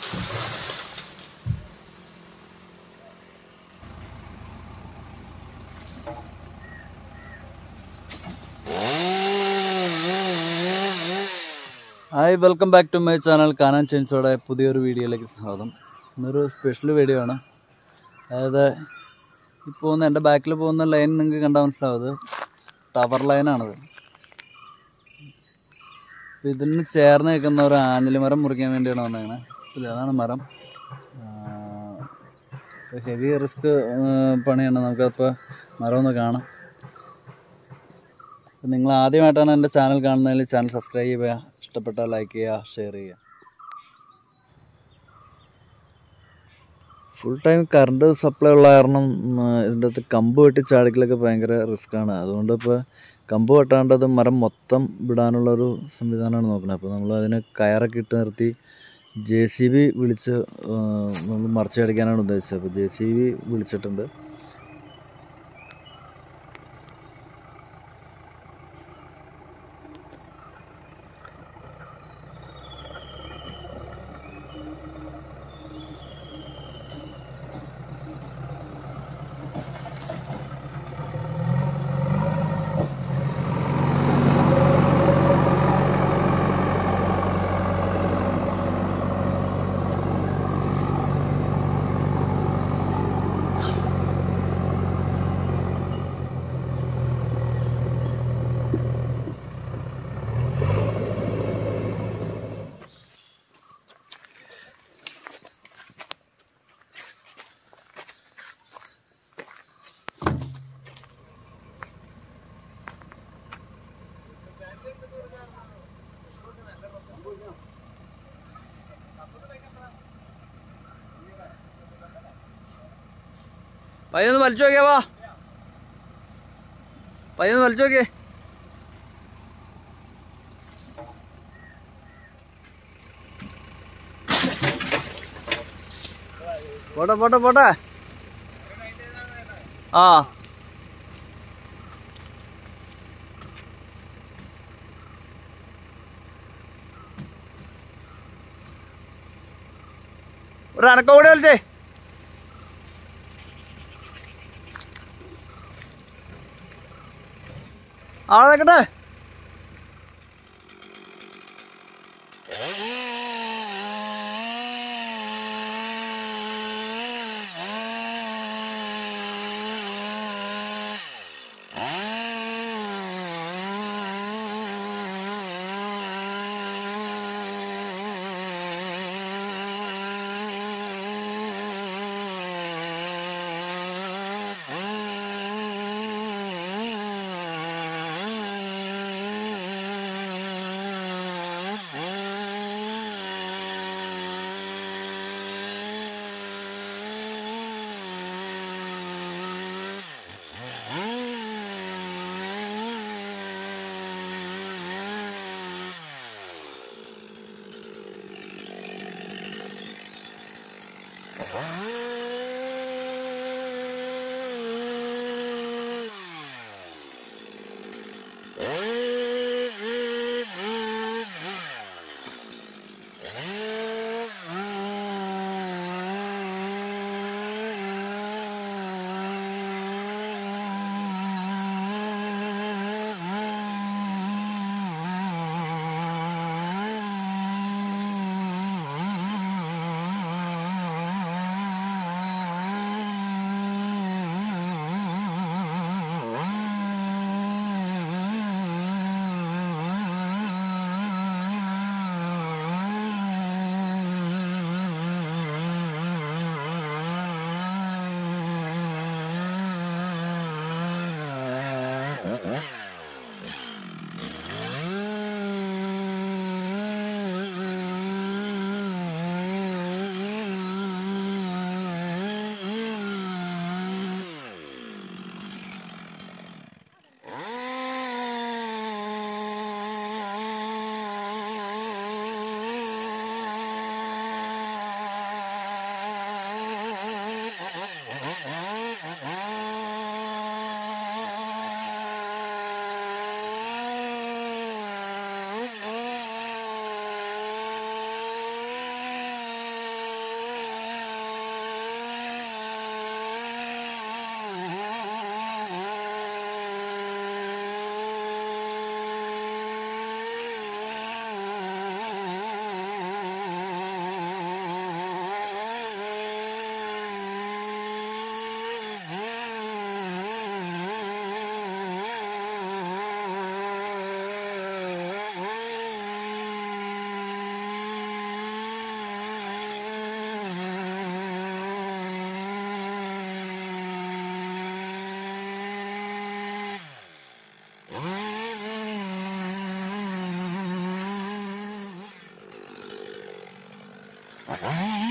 hi welcome back to my channel കാനാൻ ചെൻസോടെ പുതിയൊരു വീഡിയോയിലേക്ക് സ്വാഗതം ഇന്നൊരു സ്പെഷ്യൽ വീഡിയോ ആണ് അതായത് ഈ പോകുന്ന എൻ്റെ ബാക്കിൽ പോകുന്ന ലൈൻ നിങ്ങൾക്ക് കണ്ടാൽ മനസ്സിലാവും ടവർ ലൈനാണത് അപ്പോൾ ഇതിന് ചേർന്ന് നിൽക്കുന്ന ഒരു ആഞ്ഞിലി മരം മുറിക്കാൻ വേണ്ടിയാണ് വന്നേക്കണേ ഇത് അതാണ് മരം ഹെവി റിസ്ക് പണിയാണ് നമുക്കപ്പോൾ മരം ഒന്ന് കാണാം അപ്പോൾ നിങ്ങൾ ആദ്യമായിട്ടാണ് എൻ്റെ ചാനൽ കാണുന്നതെങ്കിൽ ചാനൽ സബ്സ്ക്രൈബ് ചെയ്യുക ഇഷ്ടപ്പെട്ടാൽ ലൈക്ക് ചെയ്യുക ഷെയർ ചെയ്യുക ഫുൾ ടൈം കറണ്ട് സപ്ലൈ ഉള്ള കാരണം ഉം, ഇതിൻ്റെ അകത്ത് കമ്പ് വെട്ടി ചാടിക്കലൊക്കെ ഭയങ്കര റിസ്ക്കാണ് അതുകൊണ്ട് ഇപ്പോൾ കമ്പ് വെട്ടാണ്ട് അത് മരം മൊത്തം വിടാനുള്ളൊരു സംവിധാനമാണ് നോക്കുന്നത് അപ്പോൾ നമ്മൾ അതിന് കയറൊക്കെ ഇട്ട് നിർത്തി ജെ സി ബി വിളിച്ച് നമ്മൾ മറിച്ചടിക്കാനാണ് ഉദ്ദേശിച്ചത് അപ്പോൾ ജെ സി ബി വിളിച്ചിട്ടുണ്ട് പയ്യൊന്ന് വലിച്ചു നോക്കിയാ വാ പയ്യൊന്ന് വലിച്ചു നോക്കിയേ പോട്ടെ പോട്ടെ പോട്ടെ ആ ഒരു അനക്കം കൂടെ വലിച്ചേ ആളെ നിൽക്കട്ടെ ആ